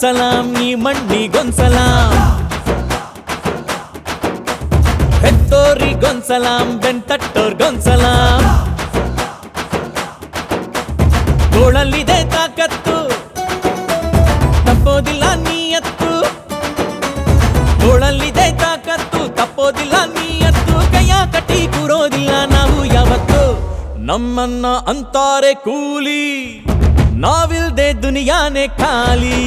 ಅಸ್ಸಲಾಂ ಈ ಮಣ್ಣಿಗೊಂಸಲಾಂ ಹೆತ್ತೋರಿಗೊಂಸಲಾಂ ಬೆಂತಟ್ಟೋರ್ಗೊಂಸಲಾಂ ತೋಳಲ್ಲಿದೆ ತಾಕತ್ತು ತಪ್ಪೋದಿಲ್ಲ ನೀಯತ್ತು ತೋಳಲ್ಲಿದೆ ತಾಕತ್ತು ತಪ್ಪೋದಿಲ್ಲ ನೀಯತ್ತು ಕೈಯ ಕಟ್ಟಿ ಕೂರೋದಿಲ್ಲ ನಾವು ಯಾವತ್ತು ನಮ್ಮನ್ನ ಅಂತಾರೆ ಕೂಲಿ ನಾವಿಲ್ದೆ ದುನಿಯಾನೆ ಖಾಲಿ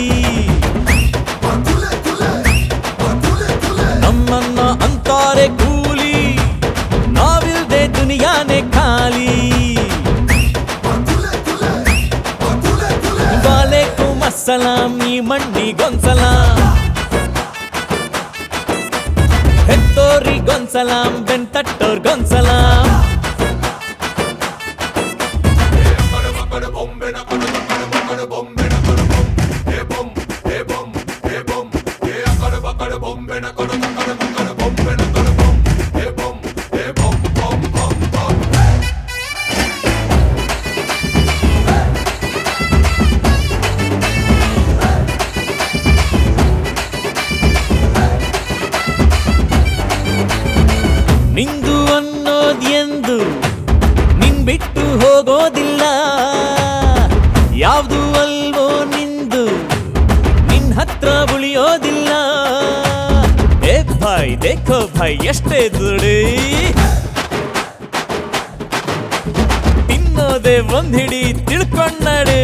ನಮ್ಮನ್ನ ಅಂತಾರೆ ಕೂಲಿ ನಾವಿಲ್ದೆ ದುನಿಯಾನೆ ಖಾಲಿ ವಾಲೇಕುಮ್ ಅಸ್ಸಲಾಂ ಈ ಮಣ್ಣಿಗೊಂಸಲಾಂ ಹೆತ್ತೋರಿಗೊಂಸಲಾಂ ಬೆಂತಟ್ಟೋರ್ಗೊಂಸಲಾಂ ನಿಂದು ಅನ್ನೋದ್ ಎಂದು ನಿನ್ ಬಿಟ್ಟು ಹೋಗೋದಿಲ್ಲ ಯಾವ್ದು ಅಲ್ವೋ ನಿಂದು ನಿನ್ ಹತ್ರ ಉಳಿಯೋದಿಲ್ಲ ಏ ಭಾಯ್ ದೇಖೋ ಭಾಯ್ ಎಷ್ಟೇ ದುಡಿ ತಿನ್ನೋದೆ ಒಂದ್ ಹಿಡಿ ತಿಳ್ಕೊಂಡಡೆ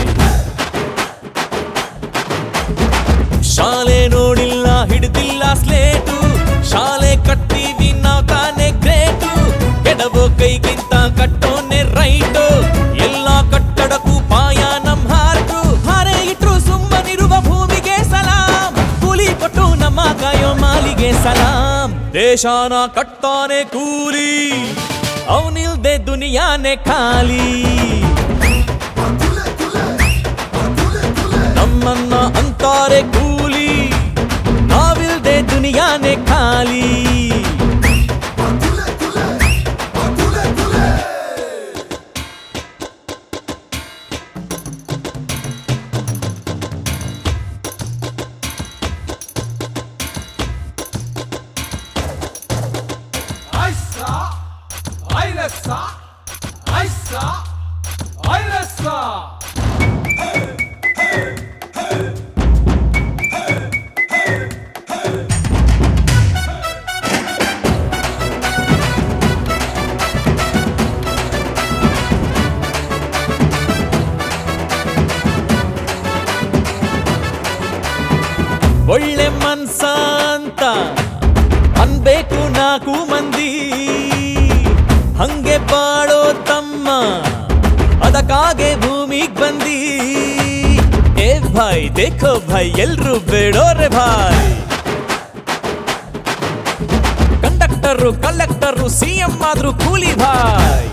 ಶಾಲೆ ನೋಡಿಲ್ಲ ಹಿಡಿದಿಲ್ಲ ಸ್ಲೇಟು ಶಾಲೆ ಕಟ್ತೀವಿ ನಾವ್ ತಾನೇ ಗ್ರೇಟು ಕೆಡವೋ ಕೈಗಿಂತ ಕಟ್ಟೋನೆ ರೈಟು ಎಲ್ಲ ಕಟ್ಟಡಕ್ಕೂ ಪಾಯ ನಮ್ ಹಾರ್ಟು ಹಾರೆ ಇಟ್ರು ಸುಮ್ಮನಿರುವ ಭೂಮಿಗೆ ಸಲಾಂ ಕೂಲಿ ಕೊಟ್ಟು ನಮ್ಮ ಕಾಯೋ ಮಾಲಿಗೆ ಸಲಾಂ ದೇಶಾನ ಕಟ್ತಾನೆ ಕೂಲಿ ಅವನಿಲ್ದೆ ದುನಿಯಾನೆ ಖಾಲಿ ನಮ್ಮನ್ನ ಅಂತಾರೆ ಕೂಲಿ ನಾವಿಲ್ದೆ ದುನಿಯಾನೆ ಖಾಲಿ Aisa, Ailesa, Aisa, Ailesa. ಒಳ್ಳೆ ಮನ್ಸ ಅಂತ ಅನ್ಬೇಕು ನಾಲ್ಕು ಮಂದಿ ಹಂಗೆ ಬಾಳೋ ತಮ್ಮ ಅದಕ್ಕಾಗೆ ಭೂಮಿಗ್ ಬಂದಿ ಏ ಭಾಯ್ ದೇಖೋ ಭಾಯ್ ಎಲ್ರು ಬೇಡೋರೆ ಭಾಯ್ ಕಂಡಕ್ಟರು ಕಲೆಕ್ಟರು ಸಿಎಂ ಆದ್ರೂ ಕೂಲಿ ಭಾಯ್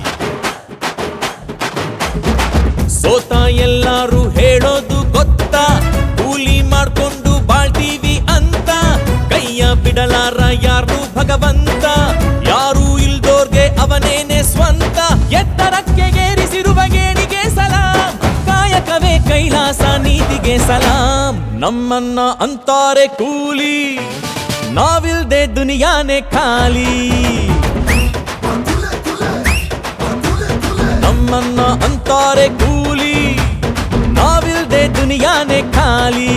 ಸೋತ ಎಲ್ಲಾರು ಹೇಳೋದು ಗೊತ್ತಾ ಕೂಲಿ ಮಾಡ್ಕೊಂಡು ಬಾಳ್ತೀವಿ ಅಂತ ಕೈಯ ಬಿಡಲಾರ ಯಾರು ಭಗವಂತ ಯಾರು ಇಲ್ದೋರ್ಗೆ ಅವನೇನೆ ಸ್ವಂತ ಎತ್ತರಕ್ಕೆ ಏರಿಸಿರುವ ಗೇಣಿಗೆ ಸಲಾಂ ಕಾಯಕವೇ ಕೈಲಾಸ ನೀತಿಗೆ ಸಲಾಂ ನಮ್ಮನ್ನ ಅಂತಾರೆ ಕೂಲಿ ನಾವಿಲ್ದೆ ದುನಿಯಾನೆ ಖಾಲಿ ನಮ್ಮನ್ನ ಅಂತಾರೆ ಕೂಲಿ ನಾವಿಲ್ದೆ ದುನಿಯಾನೆ ಖಾಲಿ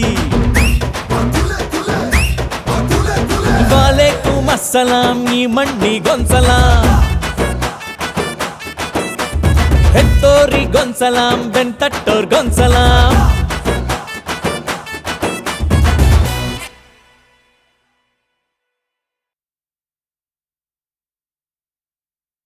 ವಾಲೇಕುಮ್ ಅಸ್ಸಲಾಂ ಈ ಮಣ್ಣಿಗೊಂಸಲಾಂ ಹೆತ್ತೋರಿಗೊಂಸಲಾಂ ಬೆಂತಟ್ಟೋರ್ಗೊಂಸಲಾಂ